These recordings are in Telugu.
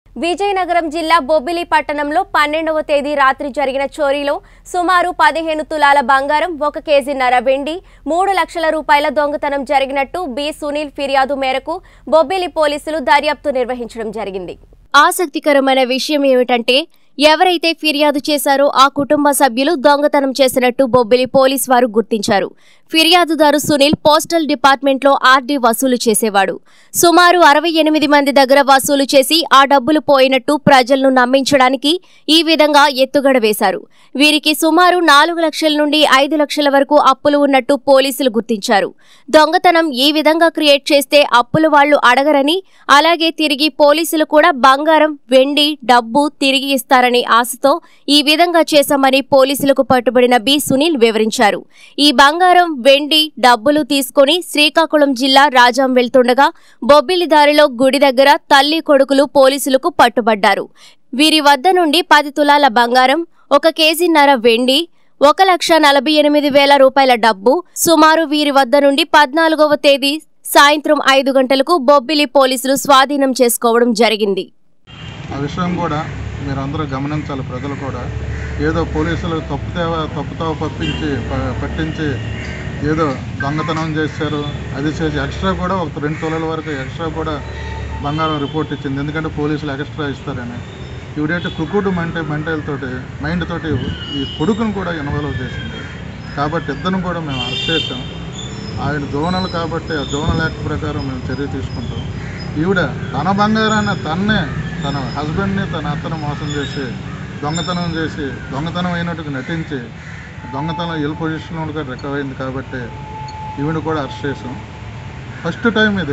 విజయనగరం జిల్లా బొబ్బిలి పట్టణంలో పన్నెండవ తేదీ రాత్రి జరిగిన చోరీలో సుమారు పదిహేను తులాల బంగారం ఒక కేజీన్నర వెండి మూడు లక్షల రూపాయల దొంగతనం జరిగినట్టు బి సునీల్ ఫిర్యాదు మేరకు బొబ్బిలి పోలీసులు దర్యాప్తు నిర్వహించడం జరిగింది ఆసక్తికరమైన విషయం ఏమిటంటే ఎవరైతే ఫిర్యాదు చేశారో ఆ కుటుంబ సభ్యులు దొంగతనం చేసినట్టు బొబ్బిలి పోలీస్ వారు గుర్తించారు ఫిర్యాదుదారు సునీల్ పోస్టల్ డిపార్ట్మెంట్లో ఆర్డీ వసూలు చేసేవాడు సుమారు అరవై ఎనిమిది మంది దగ్గర వసూలు చేసి ఆ డబ్బులు పోయినట్టు ప్రజలను నమ్మించడానికి ఈ విధంగా ఎత్తుగడ వేశారు వీరికి సుమారు నాలుగు లక్షల నుండి ఐదు లక్షల వరకు అప్పులు ఉన్నట్టు పోలీసులు గుర్తించారు దొంగతనం ఈ విధంగా క్రియేట్ చేస్తే అప్పులు వాళ్లు అడగరని అలాగే తిరిగి పోలీసులు కూడా బంగారం వెండి డబ్బు తిరిగి ఇస్తారని ఆశతో ఈ విధంగా చేశామని పోలీసులకు పట్టుబడిన బి సునీల్ వివరించారు ఈ బంగారం వెండి డబ్బులు తీసుకొని శ్రీకాకుళం జిల్లా రాజాం వెళ్తుండగా బొబ్బిలి దారిలో గుడి దగ్గర తల్లి కొడుకులు పోలీసులకు పట్టుబడ్డారు వీరి వద్ద నుండి పది తులాల బంగారం ఒక కేజీన్నర వెండి ఒక లక్ష నలభై ఎనిమిది వేల రూపాయల డబ్బు సుమారు వీరి వద్ద నుండి పద్నాలుగవ తేదీ సాయంత్రం ఐదు గంటలకు బొబ్బిలి పోలీసులు స్వాధీనం చేసుకోవడం జరిగింది ఆ విషయం కూడా మీరందరూ గమనించాలి ప్రజలు కూడా ఏదో పోలీసులు తప్పుతేవ తప్పుతావ పప్పించి ప- పట్టించి ఏదో దొంగతనం చేశారు అది చేసి ఎక్స్ట్రా కూడా ఒక రెండు తులాల వరకు ఎక్స్ట్రా కూడా బంగారం రిపోర్ట్ ఇచ్చింది ఎందుకంటే పోలీసులు ఎక్స్ట్రా ఇస్తారని ఇవిడేంటి కుక్కుడు మెంట మెంటల్ తోటి మైండ్ తోటి ఈ కొడుకును కూడా ఇన్వాల్వ్ చేసింది కాబట్టి ఇద్దరిని కూడా మేము అరెస్ట్ చేసాం ఆయన జోనల్ కాబట్టి ఆ జోనల్ యాక్ట్ ప్రకారం మేము చర్య తీసుకుంటాం ఈవిడ తన బంగారాన్ని తన్నే తన హస్బెండ్ని తన అత్తను మోసం చేసి దొంగతనం చేసి దొంగతనం అయినట్టుగా నటించి దొంగతనం ఇల్ పొజిషన్లో కూడా రికవర్ అయింది కాబట్టి ఈవిడ కూడా అరెస్ట్ చేసాం ఫస్ట్ టైం ఇది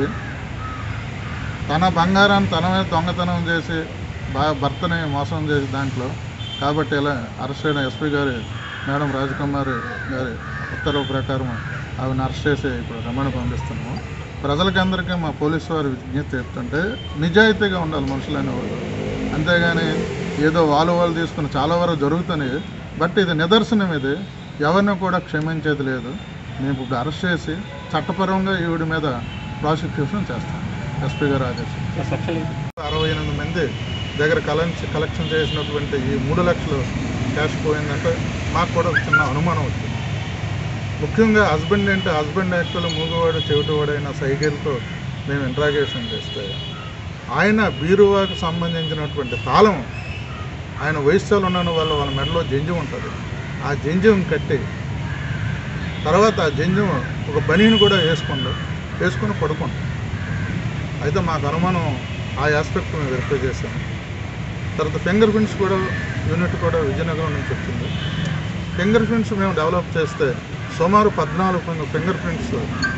తన బంగారాన్ని తన మీద దొంగతనం చేసి బా భర్తని మోసం చేసి దాంట్లో కాబట్టి ఇలా అరెస్ట్ అయిన ఎస్పీ గారి మేడం రాజకుమారి గారి ఉత్తర్వు ప్రకారం ఆవిడని అరెస్ట్ చేసి ఇప్పుడు రమణ పంపిస్తున్నాము ప్రజలకి అందరికీ మా పోలీసు వారి విజ్ఞప్తి చెప్తుంటే నిజాయితీగా ఉండాలి మనుషులు అనేవాళ్ళు అంతేగాని ఏదో వాళ్ళు వాళ్ళు తీసుకుని చాలా వరకు జరుగుతున్నాయి బట్ ఇది నిదర్శనం ఇది ఎవరిని కూడా క్షమించేది లేదు మేము ఇప్పుడు అరెస్ట్ చేసి చట్టపరంగా ఈవిడ మీద ప్రాసిక్యూషన్ చేస్తాం ఎస్పీ గారు ఆదేశం అరవై ఎనిమిది మంది దగ్గర కలెక్ట్ కలెక్షన్ చేసినటువంటి ఈ మూడు లక్షలు క్యాష్ పోయిందంటే మాకు కూడా ఒక చిన్న అనుమానం వచ్చింది ముఖ్యంగా హస్బెండ్ అంటే హస్బెండ్ యాక్చువల్ మూగవాడు చెవిటివాడైన సైకిల్తో మేము ఇంట్రాగేషన్ చేస్తే ఆయన బీరువాకు సంబంధించినటువంటి తాళం ఆయన వయస్సులో ఉన్న వాళ్ళ వాళ్ళ మెడలో జంజం ఉంటుంది ఆ జంజం కట్టి తర్వాత ఆ జంజం ఒక బనీని కూడా వేసుకోండు వేసుకొని పడుకోండి అయితే మాకు అనుమానం ఆ ఆస్పెక్ట్ మేము వెరిఫై చేసాము తర్వాత ఫింగర్ ప్రింట్స్ కూడా యూనిట్ కూడా విజయనగరం నుంచి వచ్చింది ఫింగర్ ప్రింట్స్ మేము డెవలప్ చేస్తే సుమారు పద్నాలుగు ఫింగర్ ఫింగర్ ప్రింట్స్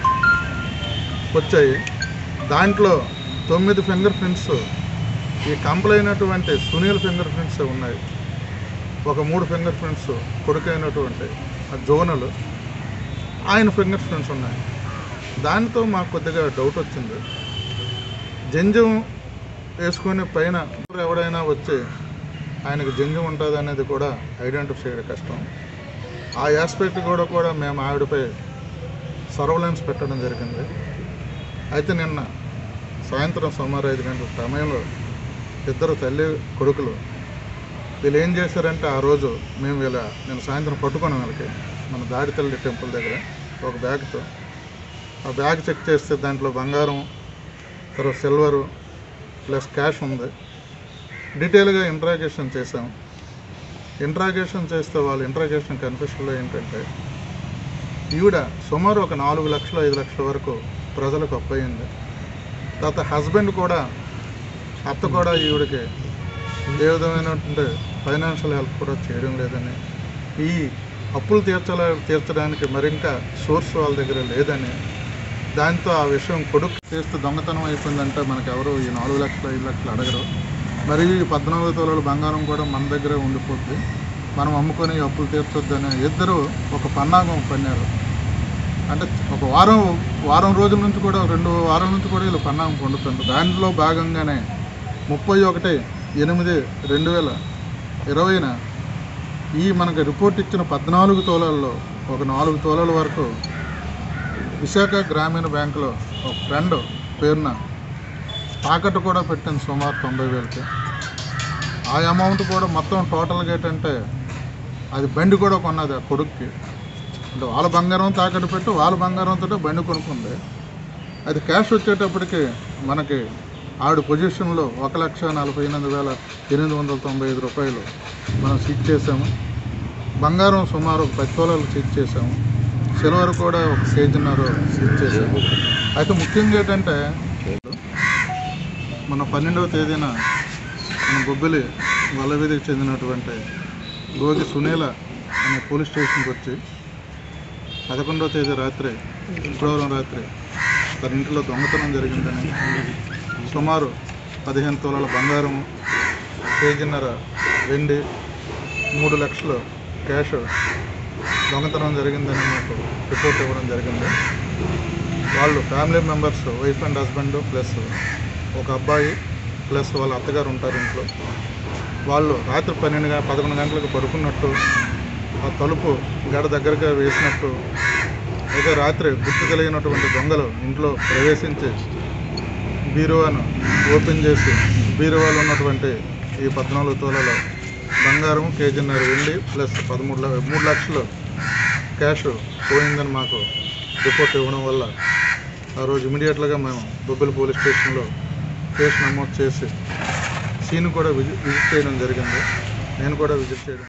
వచ్చాయి దాంట్లో తొమ్మిది ఫింగర్ ప్రింట్స్ ఈ కంప్లైనటువంటి సునీల్ ఫింగర్ ప్రింట్స్ ఉన్నాయి ఒక మూడు ఫింగర్ ప్రింట్స్ కొడుకైనటువంటి ఆ జోనలు ఆయన ఫింగర్ ప్రింట్స్ ఉన్నాయి దానితో మాకు కొద్దిగా డౌట్ వచ్చింది జంజం వేసుకుని పైన ఎవడైనా వచ్చి ఆయనకు జంజం ఉంటుంది అనేది కూడా ఐడెంటిఫై చేయడం కష్టం ఆ ఆస్పెక్ట్ కూడా కూడా మేము ఆవిడపై సర్వలెన్స్ పెట్టడం జరిగింది అయితే నిన్న సాయంత్రం సుమారు ఐదు గంటల సమయంలో ఇద్దరు తల్లి కొడుకులు వీళ్ళు ఏం చేశారంటే ఆ రోజు మేము వీళ్ళ నేను సాయంత్రం పట్టుకున్నాం వీళ్ళకి మన దాడి తల్లి టెంపుల్ దగ్గర ఒక బ్యాగ్తో ఆ బ్యాగ్ చెక్ చేస్తే దాంట్లో బంగారం తర్వాత సిల్వరు ప్లస్ క్యాష్ ఉంది డీటెయిల్గా ఇంట్రాగేషన్ చేసాం ఇంట్రాగేషన్ చేస్తే వాళ్ళ ఇంట్రాగేషన్ కన్ఫ్యూషన్లో ఏంటంటే ఈవిడ సుమారు ఒక నాలుగు లక్షలు ఐదు లక్షల వరకు ప్రజలకు అప్పయింది తర్వాత హస్బెండ్ కూడా అత్త కూడా ఈవిడకి ఏ విధమైనటువంటి ఫైనాన్షియల్ హెల్ప్ కూడా చేయడం లేదని ఈ అప్పులు తీర్చలే తీర్చడానికి మరింకా సోర్స్ వాళ్ళ దగ్గర లేదని దాంతో ఆ విషయం కొడుకు చేస్తే దొంగతనం అయిపోయిందంటే మనకు ఎవరు ఈ నాలుగు లక్షలు ఐదు లక్షలు అడగరు మరి ఈ పద్నాలుగు తోలాల బంగారం కూడా మన దగ్గరే ఉండిపోద్ది మనం అమ్ముకొని ఈ అప్పులు తీర్చొద్దని ఇద్దరు ఒక పన్నాగం పన్నారు అంటే ఒక వారం వారం రోజుల నుంచి కూడా రెండు వారాల నుంచి కూడా వీళ్ళు పన్నాగం పొందుతుంటారు దాంట్లో భాగంగానే ముప్పై ఒకటి ఎనిమిది రెండు వేల ఇరవైన ఈ మనకు రిపోర్ట్ ఇచ్చిన పద్నాలుగు తోలాల్లో ఒక నాలుగు తోలాల వరకు విశాఖ గ్రామీణ బ్యాంకులో ఒక ఫ్రెండ్ పేరున తాకట్టు కూడా పెట్టింది సుమారు తొంభై వేలకి ఆ అమౌంట్ కూడా మొత్తం టోటల్గా ఏంటంటే అది బండి కూడా కొన్నది ఆ కొడుక్కి అంటే వాళ్ళ బంగారం తాకట్టు పెట్టి వాళ్ళ బంగారంతో బండి కొనుక్కుంది అది క్యాష్ వచ్చేటప్పటికి మనకి ఆవిడ పొజిషన్లో ఒక లక్ష నలభై ఎనిమిది వేల ఎనిమిది వందల తొంభై ఐదు రూపాయలు మనం సీజ్ చేసాము బంగారం సుమారు ఒక పది తోలాలు సీజ్ చేసాము సిల్వర్ కూడా ఒక కేజీన్నర సీజ్ చేసాము అయితే ముఖ్యంగా ఏంటంటే మన పన్నెండవ తేదీన మన బొబ్బిలి వల్లవీధికి చెందినటువంటి గోగి సునీల అనే పోలీస్ స్టేషన్కి వచ్చి పదకొండవ తేదీ రాత్రి శుక్రవారం రాత్రి తన ఇంట్లో దొంగతనం జరిగిందని సుమారు పదిహేను తులాల బంగారము కేజీన్నర వెండి మూడు లక్షలు క్యాష్ దొంగతనం జరిగిందని మాకు రిపోర్ట్ ఇవ్వడం జరిగింది వాళ్ళు family members wife and husband plus ఒక అబ్బాయి ప్లస్ వాళ్ళ అత్తగారు ఉంటారు ఇంట్లో వాళ్ళు రాత్రి పన్నెండు గ- పదకొండు గంటలకు పడుకున్నట్టు ఆ తలుపు గడ దగ్గరగా వేసినట్టు అయితే రాత్రి గుర్తు కలిగినటువంటి దొంగలు ఇంట్లో ప్రవేశించి బీరువాను ఓపెన్ చేసి బీరువాలో ఉన్నటువంటి ఈ పద్నాలుగు తోలలో బంగారం కేజీన్నర వెండి ప్లస్ పదమూడు ల- మూడు లక్షలు క్యాష్ పోయిందని మాకు రిపోర్ట్ ఇవ్వడం వల్ల ఆ రోజు ఇమీడియట్గా మేము బొబ్బిలి పోలీస్ స్టేషన్లో కేసు నమోదు చేసి సీన్ కూడా విజిట్ విజిట్ చేయడం జరిగింది నేను కూడా విజిట్ చేయడం